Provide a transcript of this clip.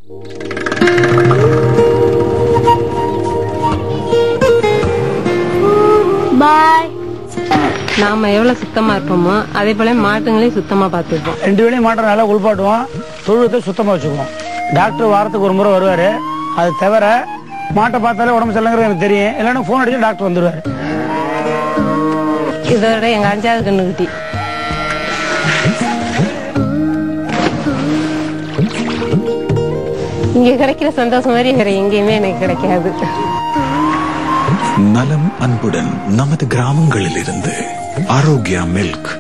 பாய் நாம எவ்வளவு சுத்தமா இருப்போமோ அதே போல மாட்டுங்களையும் சுத்தமா பார்த்துப்போம் ரெண்டு வேளையும் மாட்டை நல்லா குளிப்பாட்டுவோம் தொழுவத்தை சுத்தமா வச்சுக்குவோம் டாக்டர் வாரத்துக்கு ஒரு முறை வருவாரு அது தவிர மாட்டை பார்த்தாலே உடம்பு சரியில்லைங்கிறது எனக்கு தெரியும் இல்லைன்னா ஃபோன் அடிச்சு டாக்டர் வந்துருவாரு இதோட எங்க அஞ்சாவது கண்ணுக்குட்டி இங்க கிடைக்கிற சந்தோஷம் மாதிரி வேற எங்கேயுமே எனக்கு கிடைக்காது நலம் அன்புடன் நமது கிராமங்களில் இருந்து ஆரோக்கியா மில்க்